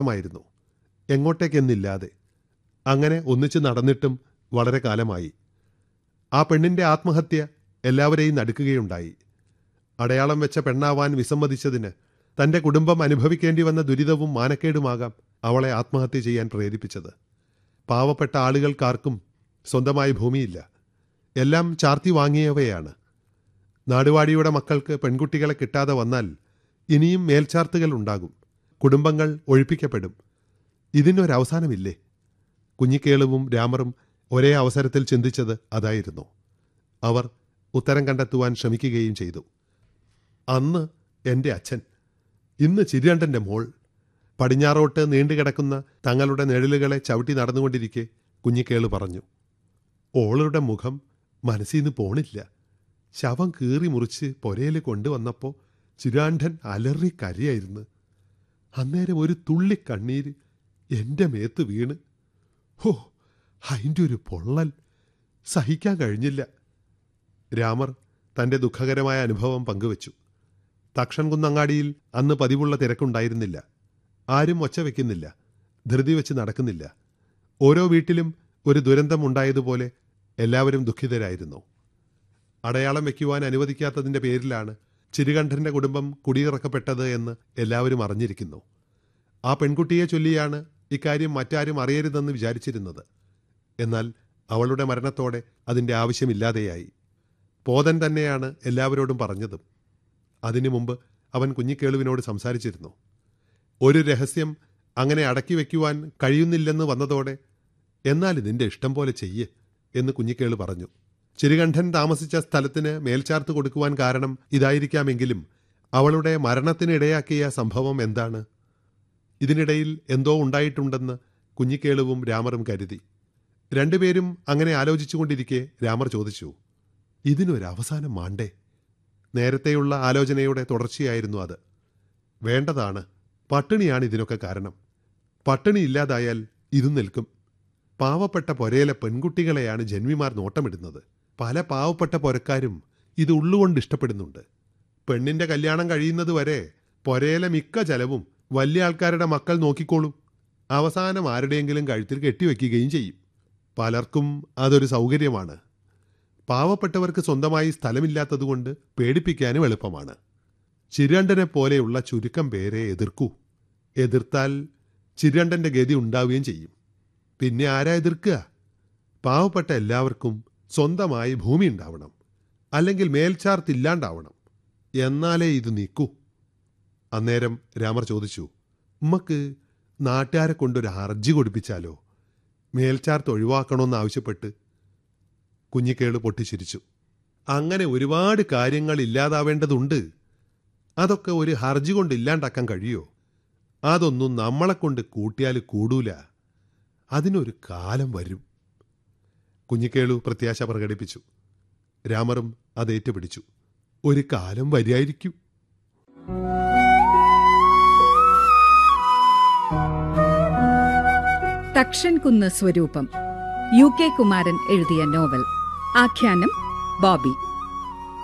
മായിരുന്നു എങ്ങോട്ടേക്കെന്നില്ലാതെ അങ്ങനെ ഒന്നിച്ച് നടന്നിട്ടും വളരെ കാലമായി ആ പെണ്ണിന്റെ ആത്മഹത്യ എല്ലാവരെയും നടുക്കുകയുണ്ടായി അടയാളം വെച്ച പെണ്ണാവാൻ വിസമ്മതിച്ചതിന് തന്റെ കുടുംബം അനുഭവിക്കേണ്ടി വന്ന ദുരിതവും മാനക്കേടുമാകാം അവളെ ആത്മഹത്യ ചെയ്യാൻ പ്രേരിപ്പിച്ചത് പാവപ്പെട്ട ആളുകൾക്കാർക്കും സ്വന്തമായി ഭൂമിയില്ല എല്ലാം ചാർത്തി വാങ്ങിയവയാണ് നാടുവാടിയുടെ മക്കൾക്ക് പെൺകുട്ടികളെ കിട്ടാതെ വന്നാൽ ഇനിയും മേൽച്ചാർത്തുകൾ ഉണ്ടാകും കുടുംബങ്ങൾ ഒഴിപ്പിക്കപ്പെടും ഇതിനൊരവസാനമില്ലേ കുഞ്ഞിക്കേളുവും രാമറും ഒരേ അവസരത്തിൽ ചിന്തിച്ചത് അതായിരുന്നു അവർ ഉത്തരം കണ്ടെത്തുവാൻ ശ്രമിക്കുകയും ചെയ്തു അന്ന് എൻ്റെ അച്ഛൻ ഇന്ന് ചിരിയണ്ടൻ്റെ മോൾ പടിഞ്ഞാറോട്ട് നീണ്ടുകിടക്കുന്ന തങ്ങളുടെ നിഴലുകളെ ചവിട്ടി നടന്നുകൊണ്ടിരിക്കെ കുഞ്ഞിക്കേള് പറഞ്ഞു ഓളുടെ മുഖം മനസ്സിന്ന് പോണില്ല ശവം കീറി മുറിച്ച് പൊരയിൽ കൊണ്ടുവന്നപ്പോൾ ചിരാണ്ടൻ അലറി കരയായിരുന്നു അന്നേരം ഒരു തുള്ളി കണ്ണീര് എൻ്റെ മേത്ത് വീണ് ഹോ അതിൻ്റെ ഒരു പൊള്ളൽ സഹിക്കാൻ കഴിഞ്ഞില്ല രാമർ തൻ്റെ ദുഃഖകരമായ അനുഭവം പങ്കുവച്ചു തക്ഷൻ കുന്നങ്ങാടിയിൽ അന്ന് പതിവുള്ള തിരക്കുണ്ടായിരുന്നില്ല ആരും ഒച്ച വയ്ക്കുന്നില്ല ധൃതി വെച്ച് നടക്കുന്നില്ല ഓരോ വീട്ടിലും ഒരു ദുരന്തമുണ്ടായതുപോലെ എല്ലാവരും ദുഃഖിതരായിരുന്നു അടയാളം വയ്ക്കുവാൻ അനുവദിക്കാത്തതിൻ്റെ പേരിലാണ് ചിരുകണ്ഠന്റെ കുടുംബം കുടിയിറക്കപ്പെട്ടത് എന്ന് എല്ലാവരും അറിഞ്ഞിരിക്കുന്നു ആ പെൺകുട്ടിയെ ചൊല്ലിയാണ് ഇക്കാര്യം മറ്റാരും അറിയരുതെന്ന് വിചാരിച്ചിരുന്നത് എന്നാൽ അവളുടെ മരണത്തോടെ അതിൻ്റെ ആവശ്യമില്ലാതെയായി പോതൻ തന്നെയാണ് എല്ലാവരോടും പറഞ്ഞതും അതിനു മുമ്പ് അവൻ കുഞ്ഞിക്കേളുവിനോട് സംസാരിച്ചിരുന്നു ഒരു രഹസ്യം അങ്ങനെ അടക്കി വയ്ക്കുവാൻ കഴിയുന്നില്ലെന്ന് വന്നതോടെ എന്നാൽ ഇതിൻ്റെ ഇഷ്ടം പോലെ ചെയ്യ് എന്ന് കുഞ്ഞിക്കേള് പറഞ്ഞു ചിരുകണ്ഠൻ താമസിച്ച സ്ഥലത്തിന് മേൽച്ചാർത്ത് കൊടുക്കുവാൻ കാരണം ഇതായിരിക്കാമെങ്കിലും അവളുടെ മരണത്തിനിടയാക്കിയ സംഭവം എന്താണ് ഇതിനിടയിൽ എന്തോ ഉണ്ടായിട്ടുണ്ടെന്ന് കുഞ്ഞിക്കേളുവും രാമറും കരുതി രണ്ടുപേരും അങ്ങനെ ആലോചിച്ചുകൊണ്ടിരിക്കെ രാമർ ചോദിച്ചു ഇതിനൊരവസാനം മാണ്ടേ നേരത്തെയുള്ള ആലോചനയുടെ തുടർച്ചയായിരുന്നു അത് വേണ്ടതാണ് പട്ടിണിയാണ് ഇതിനൊക്കെ കാരണം പട്ടിണി ഇല്ലാതായാൽ ഇതും നിൽക്കും പാവപ്പെട്ട പൊരയിലെ പെൺകുട്ടികളെയാണ് ജന്മിമാർ നോട്ടമിടുന്നത് പല പാവപ്പെട്ട പൊരക്കാരും ഇത് ഉള്ളുകൊണ്ട് ഇഷ്ടപ്പെടുന്നുണ്ട് പെണ്ണിന്റെ കല്യാണം കഴിയുന്നത് വരെ പൊരയിലെ മിക്ക ചെലവും വലിയ ആൾക്കാരുടെ മക്കൾ നോക്കിക്കോളും അവസാനം ആരുടെയെങ്കിലും കഴുത്തിൽ കെട്ടിവെക്കുകയും ചെയ്യും പലർക്കും അതൊരു സൗകര്യമാണ് പാവപ്പെട്ടവർക്ക് സ്വന്തമായി സ്ഥലമില്ലാത്തതുകൊണ്ട് പേടിപ്പിക്കാനും എളുപ്പമാണ് ചിരണ്ടനെ പോലെയുള്ള ചുരുക്കം പേരെ എതിർക്കൂ എതിർത്താൽ ചിരണ്ടന്റെ ഗതി ഉണ്ടാവുകയും ചെയ്യും പിന്നെ ആരാ എതിർക്കുക പാവപ്പെട്ട എല്ലാവർക്കും സ്വന്തമായി ഭൂമി ഉണ്ടാവണം അല്ലെങ്കിൽ മേൽച്ചാർത്തില്ലാണ്ടാവണം എന്നാലേ ഇത് നീക്കൂ അന്നേരം രാമർ ചോദിച്ചു ഉമ്മക്ക് നാട്ടുകാരെ കൊണ്ടൊരു ഹർജി കൊടുപ്പിച്ചാലോ മേൽച്ചാർത്ത് ഒഴിവാക്കണമെന്ന് ആവശ്യപ്പെട്ട് കുഞ്ഞിക്കേള് പൊട്ടിച്ചിരിച്ചു അങ്ങനെ ഒരുപാട് കാര്യങ്ങൾ ഇല്ലാതാവേണ്ടതുണ്ട് അതൊക്കെ ഒരു ഹർജി കൊണ്ട് ഇല്ലാണ്ടാക്കാൻ കഴിയോ അതൊന്നും നമ്മളെ കൊണ്ട് കൂട്ടിയാൽ കൂടൂല അതിനൊരു കാലം വരും കുഞ്ഞിക്കേളു പ്രത്യാശ പ്രകടിപ്പിച്ചു രാമറും അത് ഏറ്റുപിടിച്ചു ഒരു കാലം വരിയായിരിക്കും തക്ഷൻ കുന്ന് സ്വരൂപം യു കെ കുമാരൻ എഴുതിയ നോവൽ ആഖ്യാനം ബോബി